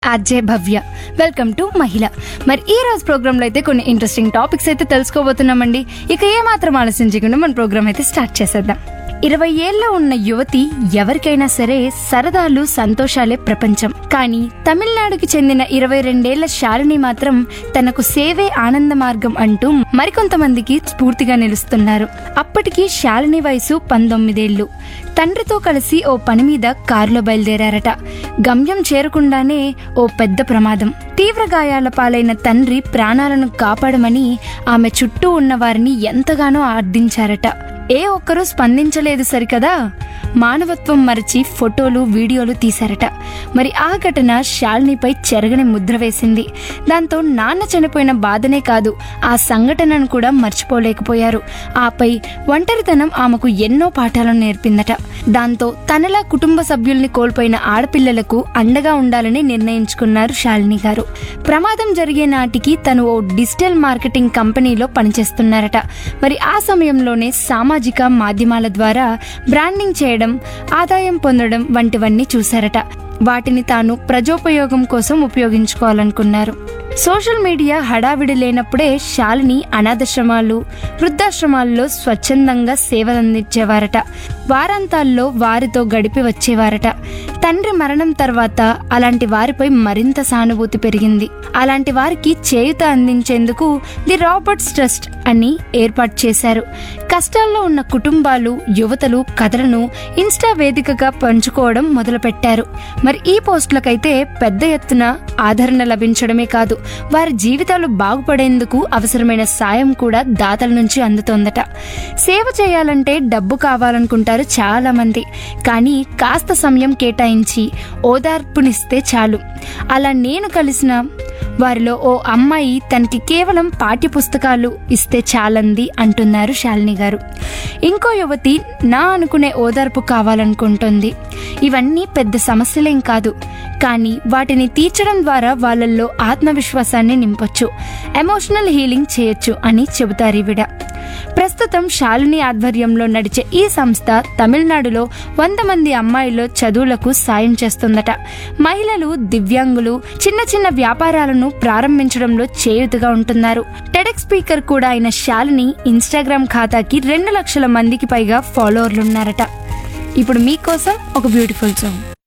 RJ Bhavya welcome to మహిళ మరి ఈ రోజు ప్రోగ్రాంలో అయితే కొన్ని ఇంట్రెస్టింగ్ టాపిక్స్ అయితే తెలుసుకోబోతున్నామండి ఇక ఏ మాత్రం ఆలోచించకుండా మన ప్రోగ్రామ్ అయితే స్టార్ట్ చేసేద్దాం ఇరవై ఏళ్ళ ఉన్న యువతి ఎవరికైనా సరే సరదాలు సంతోషాలే ప్రపంచం కానీ తమిళనాడుకి చెందిన ఇరవై రెండేళ్ల శాలిని మాత్రం తనకు సేవే ఆనంద మార్గం అంటూ మరికొంతమందికి స్ఫూర్తిగా నిలుస్తున్నారు అప్పటికి శాలిని వయసు పంతొమ్మిదేళ్లు తండ్రితో కలిసి ఓ పని మీద కారులో బయలుదేరారట గమ్యం చేరకుండానే ఓ పెద్ద ప్రమాదం తీవ్ర గాయాల పాలైన తండ్రి ప్రాణాలను కాపాడమని ఆమె చుట్టూ ఉన్న వారిని ఎంతగానో ఆర్థించారట ఏ ఒక్కరూ స్పందించలేదు సరికదా మానవత్వం మరచి ఫోటోలు వీడియోలు తీశారట మరి ఆ ఘటన శాలినిపై చెరగని ముద్ర వేసింది దాంతో నాన్న చనిపోయిన బాధనే కాదు ఆ సంఘటనను కూడా మర్చిపోలేకపోయారు ఆపై ఒంటరితనం ఆమెకు ఎన్నో పాఠాలను నేర్పిందట దాంతో తనలా కుటుంబ సభ్యుల్ని కోల్పోయిన ఆడపిల్లలకు అండగా ఉండాలని నిర్ణయించుకున్నారు శాలిని గారు ప్రమాదం జరిగే నాటికి తను ఓ డిజిటల్ మార్కెటింగ్ కంపెనీలో పనిచేస్తున్నారట మరి ఆ సమయంలోనే సామాజిక మాధ్యమాల ద్వారా బ్రాండింగ్ చేయడం ఆదాయం పొందడం వంటివన్నీ చూశారట వాటిని తాను ప్రజోపయోగం కోసం ఉపయోగించుకోవాలనుకున్నారు సోషల్ మీడియా హడావిడి లేనప్పుడే శాలిని అనాథాశ్రమాలు వృద్ధాశ్రమాల్లో స్వచ్ఛందంగా సేవలందించేవారట వారాంతాల్లో వారితో గడిపి వచ్చేవారట తండ్రి మరణం తర్వాత అలాంటి వారిపై మరింత సానుభూతి పెరిగింది అలాంటి వారికి చేయుత అందించేందుకు ది రాబర్ట్స్ ట్రస్ట్ అని ఏర్పాటు చేశారు కష్టాల్లో ఉన్న కుటుంబాలు యువతలు కథలను ఇన్స్టా వేదికగా పంచుకోవడం మొదలుపెట్టారు మరి ఈ పోస్టులకైతే పెద్ద ఎత్తున ఆదరణ లభించడమే కాదు వారి జీవితాలు బాగుపడేందుకు అవసరమైన సాయం కూడా దాతల నుంచి అందుతోందట సేవ చేయాలంటే డబ్బు కావాలనుకుంటారు చాలా మంది కానీ కాస్త సమయం కేటాయించి ఓదార్పునిస్తే చాలు అలా నేను కలిసిన వారిలో ఓ అమ్మాయి తనకి కేవలం పాఠ్య పుస్తకాలు ఇస్తే చాలంది అంటున్నారు శాలిని గారు ఇంకో యువతి నా అనుకునే ఓదార్పు కావాలనుకుంటుంది ఇవన్నీ పెద్ద సమస్యలేం కాదు కానీ వాటిని తీర్చడం ద్వారా వాళ్ళల్లో ఆత్మవిశ్వాసాన్ని నింపొచ్చు ఎమోషనల్ హీలింగ్ చేయొచ్చు అని చెబుతారు ఈవిడ ప్రస్తుతం శాలిని ఆధ్వర్యంలో నడిచే ఈ సంస్థ తమిళనాడులో వంద మంది అమ్మాయిల చదువులకు సాయం చేస్తుందట మహిళలు దివ్యాంగులు చిన్న చిన్న వ్యాపారాలను ప్రారంభించడంలో చేయుతుగా ఉంటున్నారు టెడెక్ స్పీకర్ కూడా అయిన శాలిని ఇన్స్టాగ్రామ్ ఖాతాకి రెండు లక్షల మందికి పైగా ఫాలోవర్లున్నారట ఇప్పుడు మీకోసం ఒక బ్యూటిఫుల్ సాంగ్